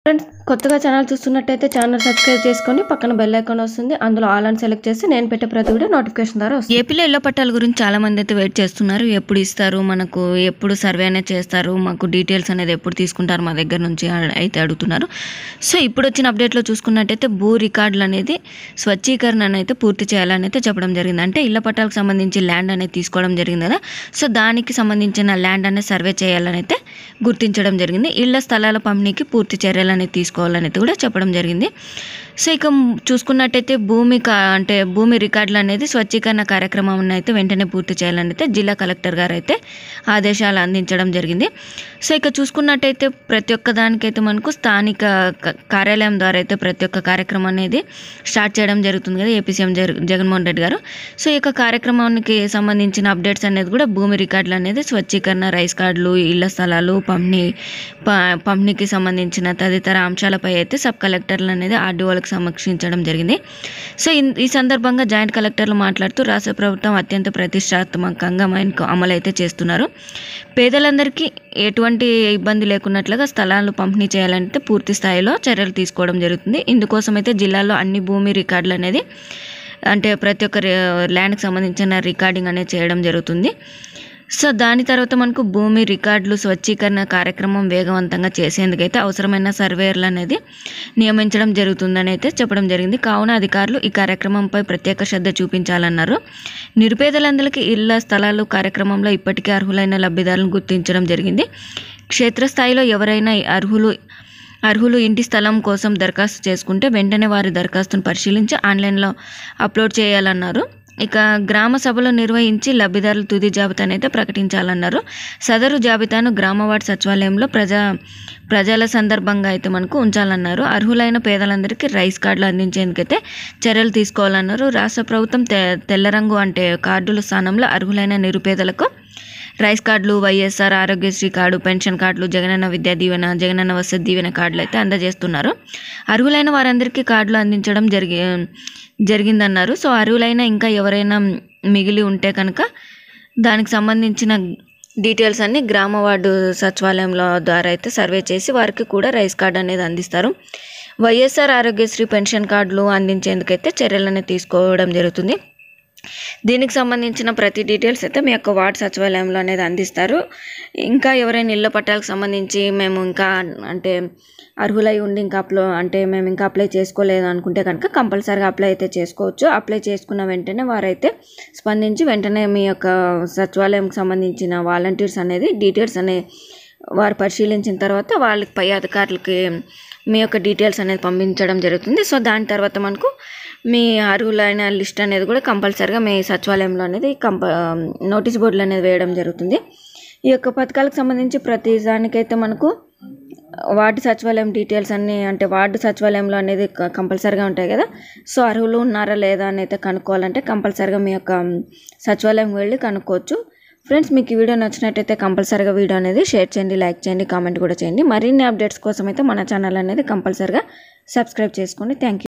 friends కొత్తగా channel చూస్తున్నట్టయితే channel subscribe చేసుకొని పక్కన బెల్ ఐకాన్ వస్తుంది అందులో ఆల్ అని సెలెక్ట్ చేసి నేను పెట్టే ప్రతి వీడియో నోటిఫికేషన్ ద్వారా వస్తుంది ఏపీలో ఇళ్ల పట్టాల గురించి చాలా మంది అయితే వెయిట్ చేస్తున్నారు ఎప్పుడు ఇస్తారు మనకు ఎప్పుడు సర్వే అనేది చేస్తారు మాకు డీటెయిల్స్ అనేది ఎప్పుడు తీసుకుంటారు మా దగ్గర నుంచి అ- అయితే అడుగుతున్నారు సో ఇప్పుడు వచ్చిన అప్డేట్లో చూసుకున్నట్టయితే భూ రికార్డులు అనేది స్వచ్ఛీకరణ అయితే పూర్తి చేయాలని అయితే చెప్పడం జరిగింది అంటే ఇళ్ల పట్టాలకు సంబంధించి ల్యాండ్ అనేది తీసుకోవడం జరిగింది కదా సో దానికి సంబంధించిన ల్యాండ్ అనేది సర్వే చేయాలని అయితే గుర్తించడం జరిగింది ఇళ్ల స్థలాల పంపిణీకి పూర్తి చర్యలు అనేది తీసుకోవాలని అయితే కూడా చెప్పడం జరిగింది సో ఇక మ్- చూసుకున్నట్టయితే భూమి కా అంటే భూమి రికార్డులు అనేది స్వచ్ఛీకరణ కార్యక్రమం అయితే వెంటనే పూర్తి చేయాలని అయితే జిల్లా కలెక్టర్ గారు అయితే ఆదేశాలు అందించడం జరిగింది సో ఇక చూసుకున్నట్టయితే ప్రతి ఒక్క దానికైతే మనకు స్థానిక క- కార్యాలయం ద్వారా అయితే ప్రతి ఒక్క కార్యక్రమం అనేది స్టార్ట్ చేయడం జరుగుతుంది కదా ఏపీ సీఎం జగ జగన్మోహన్ రెడ్డి గారు సో ఈ యొక్క కార్యక్రమానికి సంబంధించిన అప్డేట్స్ అనేది కూడా భూమి రికార్డులు అనేది స్వచ్ఛీకరణ రైస్ కార్డులు ఇళ్ల స్థలాలు పంపిణీ ప- పంపిణీకి సంబంధించిన తదితర అంశాలపై అయితే సబ్ కలెక్టర్లు అనేది ఆర్డీఓలకు సమీక్షించడం జరిగింది సో ఇన్- ఈ సందర్భంగా జాయింట్ కలెక్టర్లు మాట్లాడుతూ రాష్ట్ర ప్రభుత్వం అత్యంత ప్రతిష్టాత్మకంగా మైన్కు అమలు అయితే చేస్తున్నారు పేదలందరికీ ఎటువంటి ఇబ్బంది లేకున్నట్లుగా స్థలాలు పంపిణీ చేయాలంటే పూర్తి స్థాయిలో చర్యలు తీసుకోవడం జరుగుతుంది ఇందుకోసం అయితే జిల్లాలో అన్ని భూమి రికార్డులు అనేది అంటే ప్రతి ఒక్క రి- ల్యాండ్కి సంబంధించిన రికార్డింగ్ అనేది చేయడం జరుగుతుంది సో దాని తర్వాత మనకు భూమి రికార్డులు స్వచ్ఛీకరణ కార్యక్రమం వేగవంతంగా చేసేందుకైతే అవసరమైన సర్వేయర్లు అనేది నియమించడం జరుగుతుందని అయితే చెప్పడం జరిగింది కావున అధికారులు ఈ కార్యక్రమంపై ప్రత్యేక శ్రద్ధ చూపించాలన్నారు నిరుపేదలందరికీ ఇళ్ల స్థలాలు కార్యక్రమంలో ఇప్పటికే అర్హులైన లబ్ధిదారులను గుర్తించడం జరిగింది క్షేత్రస్థాయిలో ఎవరైనా అర్హులు అర్హులు ఇంటి స్థలం కోసం దరఖాస్తు చేసుకుంటే వెంటనే వారి దరఖాస్తును పరిశీలించి ఆన్లైన్లో అప్లోడ్ చేయాలన్నారు ఇక గ్రామ సభలు నిర్వహించి లబ్ధిదారుల తుది జాబితాను అయితే ప్రకటించాలన్నారు సదరు జాబితాను గ్రామ వార్డు సచివాలయంలో ప్రజా ప్రజల సందర్భంగా అయితే మనకు ఉంచాలన్నారు అర్హులైన పేదలందరికీ రైస్ కార్డులు అందించేందుకైతే చర్యలు తీసుకోవాలన్నారు రాష్ట్ర ప్రభుత్వం తె తెల్ల రంగు అంటే కార్డుల స్థానంలో అర్హులైన నిరుపేదలకు రైస్ కార్డులు వైఎస్ఆర్ ఆరోగ్యశ్రీ కార్డు పెన్షన్ కార్డులు జగనన్న విద్యా దీవెన జగనన్న వసతి దీవెన కార్డులు అయితే అందజేస్తున్నారు అర్హులైన వారందరికీ కార్డులు అందించడం జరిగి జరిగిందన్నారు సో అర్హులైన ఇంకా ఎవరైనా మిగిలి ఉంటే కనుక దానికి సంబంధించిన డీటెయిల్స్ అన్ని గ్రామ వార్డు సచివాలయంలో ద్వారా అయితే సర్వే చేసి వారికి కూడా రైస్ కార్డు అనేది అందిస్తారు వైఎస్ఆర్ ఆరోగ్యశ్రీ పెన్షన్ కార్డులు అందించేందుకైతే చర్యలను తీసుకోవడం జరుగుతుంది దీనికి సంబంధించిన ప్రతి డీటెయిల్స్ అయితే మీ యొక్క వార్డ్ సచివాలయంలో అనేది అందిస్తారు ఇంకా ఎవరైనా ఇళ్ళ పట్టాలకు సంబంధించి మేము ఇంకా అంటే అర్హులై ఉండి ఇంకా అప్లో అంటే మేము ఇంకా అప్లై చేసుకోలేదు అనుకుంటే కనుక కంపల్సరీగా అప్లై అయితే చేసుకోవచ్చు అప్లై చేసుకున్న వెంటనే వారైతే స్పందించి వెంటనే మీ యొక్క సచివాలయంకి సంబంధించిన వాలంటీర్స్ అనేది డీటెయిల్స్ అనే వారు పరిశీలించిన తర్వాత వాళ్ళకి పై అధికారులకి మీ యొక్క డీటెయిల్స్ అనేది పంపించడం జరుగుతుంది సో దాని తర్వాత మనకు మీ అర్హులైన లిస్ట్ అనేది కూడా కంపల్సరీగా మీ సచివాలయంలో అనేది కంప నోటీస్ బోర్డులు అనేది వేయడం జరుగుతుంది ఈ యొక్క పథకాలకు సంబంధించి ప్రతి దానికైతే మనకు వార్డు సచివాలయం డీటెయిల్స్ అన్నీ అంటే వార్డు సచివాలయంలో అనేది క- కంపల్సరీగా ఉంటాయి కదా సో అర్హులు ఉన్నారా లేదా అని అయితే కనుక్కోవాలంటే కంపల్సరీగా మీ యొక్క సచివాలయం వెళ్ళి కనుక్కోవచ్చు ఫ్రెండ్స్ మీకు ఈ వీడియో నచ్చినట్టయితే కంపల్సరీగా వీడియో అనేది షేర్ చేయండి లైక్ చేయండి కామెంట్ కూడా చేయండి మరిన్ని అప్డేట్స్ కోసం అయితే మన ఛానల్ అనేది కంపల్సరీగా సబ్స్క్రైబ్ చేసుకోండి థ్యాంక్ యూ